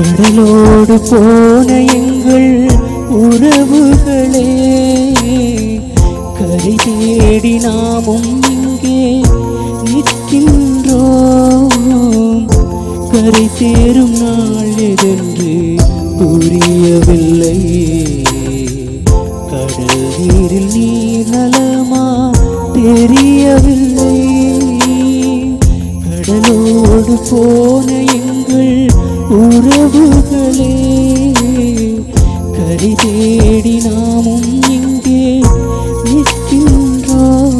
கடலோடு போன எங்கள் உறவுகளே கரை தேடி நாமும் இங்கே நிற்கின்றோம் கரை சேரும் நாள் எதென்று புரியவில்லை கடல் நீரில் நீர் நலமா தெரியவில்லை கடலோடு போன எங்கள் உறவுகளே கரை தேடி நாமும் இங்கே நிற்கின்றோம்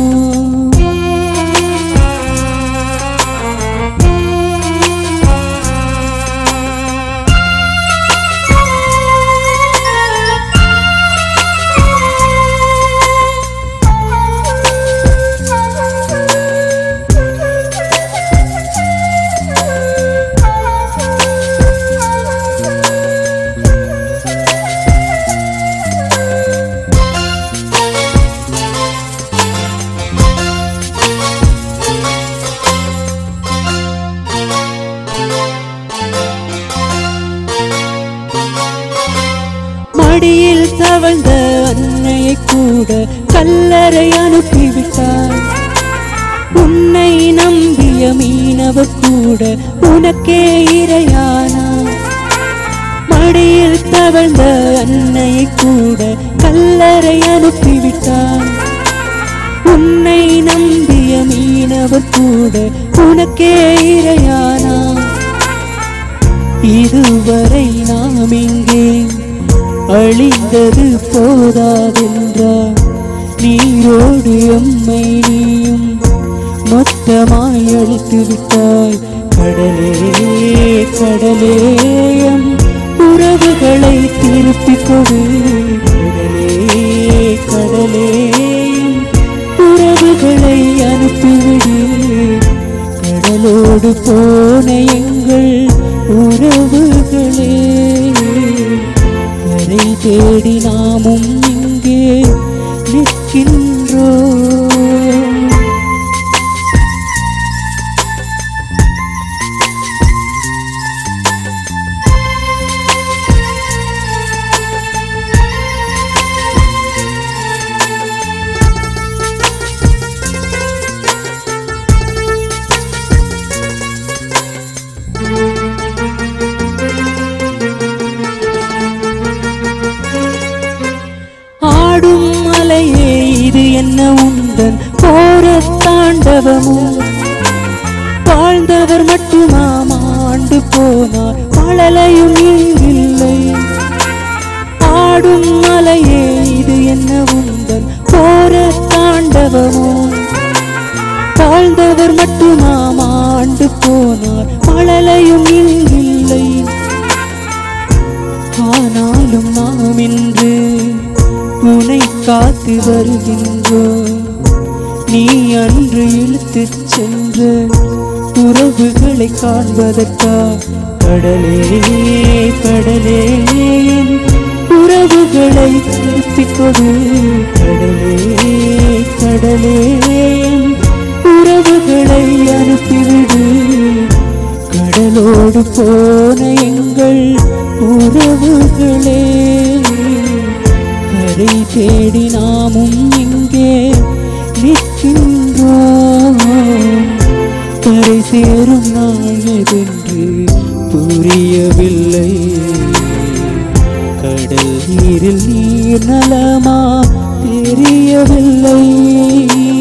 மடியில் தவழ்ந்த அன்னையை கூட கல்லறை அனுப்பிவிட்டார் உன்னை நம்பிய மீனவர் கூட உனக்கே இரையானார் மடியில் தவழ்ந்த அன்னையை கூட கல்லறை அனுப்பிவிட்டார் உன்னை நம்பிய மீனவர் கூட உனக்கே இரையானார் இதுவரை நாம் இங்கே அழிந்தது போதாதென்றார் நீரோடு எம்மை நீயும் மொத்தமாய் அழித்து விட்டாய் கடலே கடலே எம் உறவுகளை திருப்பிக் கொடு கடலே கடலே எம் உறவுகளை அனுப்பிவிடு கடலோடு போன எங்கள் உறவுகளே கரை தேடி நாமும் இங்கே நிற்கின்றோம் ஆடும் மலையே இது என்ன உந்தன் போர தாண்டவமும் வாழ்ந்தவர் மட்டுமாம் ஆண்டு போனார் மழலையும் இல்லை ஆடும் மலையே இது என்ன உந்தன் போர தாண்டவமும் வாழ்ந்தவர் மட்டுமாம் ஆண்டு போனார் மழலையும் இல்லை ஆனாலும் நாம் இன்று உனை காத்து வருகின்றோம் நீ அன்று இழுத்துச் சென்ற உறவுகளை காண்பதற்கா கடலே கடலே என் உறவுகளை திருப்பிக் கொடு கடலே கடலே என் உறவுகளை அனுப்பிவிடு கடலோடு போன எங்கள் உறவுகளே கரை தேடி நாமும் இங்கே நிற்கின்றோம் கரை சேரும் நாள் எதென்று புரியவில்லை கடல் நீரில் நீர் நலமா தெரியவில்லை